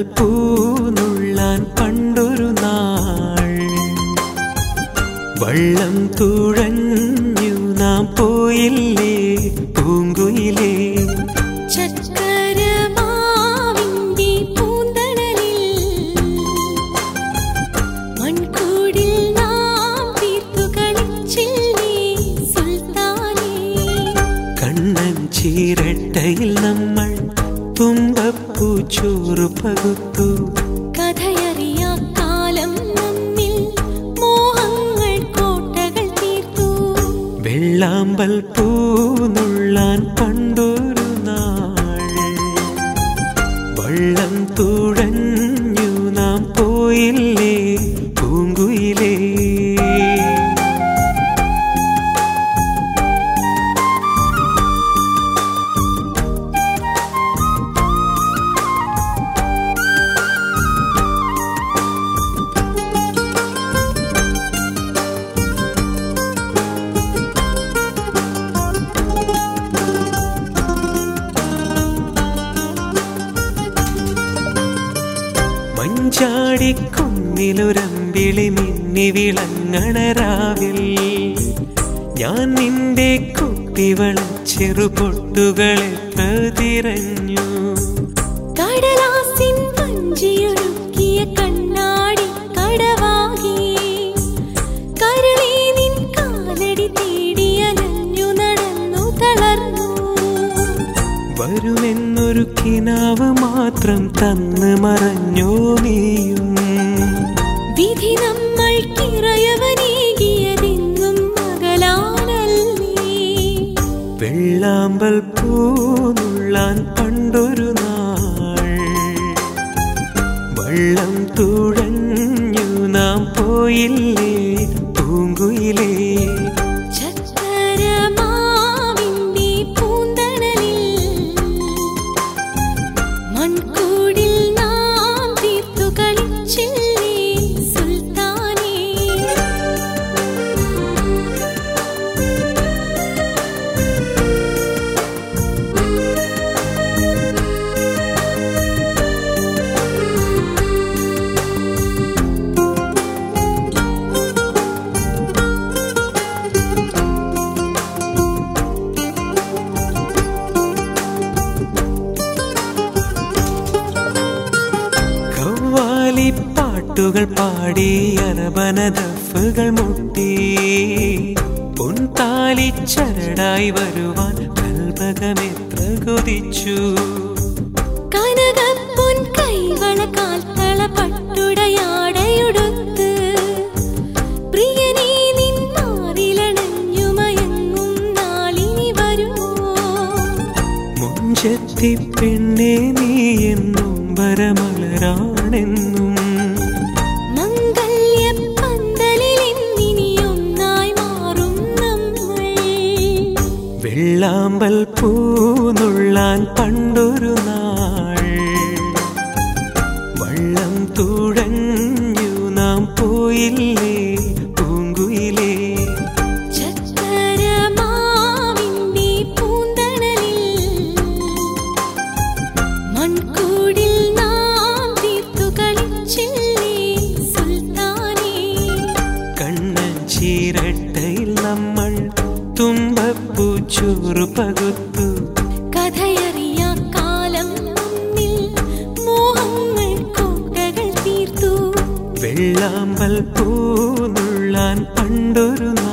പൂനുള്ളാൻ പണ്ടൊരു നാൾ വള്ളം തുഴഞ്ഞു നാം പോയില്ലേ പൂങ്കുയിലേ ചക്കരമാവിന്റെ പൂന്തണലിൽ മൺകൂടിൽ നാം തീർത്തു കളിച്ചില്ലേ സുൽത്താനേ കണ്ണൻ ചീരട്ടയിൽ നമ്മൾ തുമ്പപ്പൂ ചോറ് പകുത്തു കഥയറിയാ കാലം നമ്മിൽ മോഹങ്ങൾ കോട്ടകൾ തീർത്തു വെള്ളാമ്പൽ പൂനുള്ളാൻ പണ്ടൊരു നാൾ വള്ളം തുഴഞ്ഞു നാം പോയില്ലേ പൂങ്കുയിലേ മഞ്ചാടിക്കുന്നിലൊരമ്പിളി മിന്നി വിളങ്ങണ രാവിൽ ഞാൻ നിന്റെ കുട്ടിവള ചെറുപൊട്ടുകളെ പ്രതിരഞ്ഞു കടലാസിൻ വഞ്ചിയൊഴുക്കിയ കണ്ണാടി കടവാകി കരളി നിൻ കാലടി തേടി അലഞ്ഞു നടന്നു തളർന്നു വരുമെന്നൊരു കിനാവ് മാത്രം തന്ന് മറഞ്ഞോ നീയും വിധി നമ്മൾ കിറയവനേകിയതെന്നും മകലാനല്ലേ വെള്ളാമ്പൽ പൂനുള്ളാൻ പണ്ടൊരു നാൾ വള്ളം തുഴഞ്ഞു നാം പോയില്ലേ പൂങ്കുയിലേ ചക്കരമാവിന്റെ പൂന്തണലിൽ മൺകൂടിൽ നാം തീർത്തു കളിച്ചില്ലേ സുൽത്താനേ കവ്വാലി പാട്ടുകൾ പാടി അരബന ദഫുകൾ മുട്ടി പൊൻതാലി ചരടായി വരുവാൻ കൽപകമെത്ര കൊതിച്ചു കനകപ്പൊൻ കൈവള കാൽത്തള പട്ടുടയാടയുടുത്ത് പ്രിയനീ നിൻ മാറിലണഞ്ഞു മയങ്ങും നാളിനി വരുമോ മുഞ്ചത്തി പെണ്ണെ നീ എന്നും വരമലരാണെന്നും മംഗല്യപ്പന്തലിൽ ഇന്നിനിയൊന്നായി മാറും നമ്മൾ വെള്ളാമ്പൽ പൂനുള്ളാൻ പണ്ടൊരു നാൾ വള്ളം തുഴഞ്ഞു നാം പോയില്ലേ പൂങ്കുയിലേ ചക്കരമാവിന്റെ പൂന്തണലിൽ മൺകൂടിൽ നാം തീർത്തു കളിച്ചില്ലേ സുൽത്താനേ കണ്ണൻ ചീരട്ടയിൽ നമ്മൾ തുമ്പപ്പൂ ചോറ് പകുത്തു കഥയറിയാ കാലം നമ്മിൽ മോഹങ്ങൾ കോട്ടകൾ തീർത്തു വെള്ളാമ്പൽ പൂനുള്ളാൻ പണ്ടൊരു നാൾ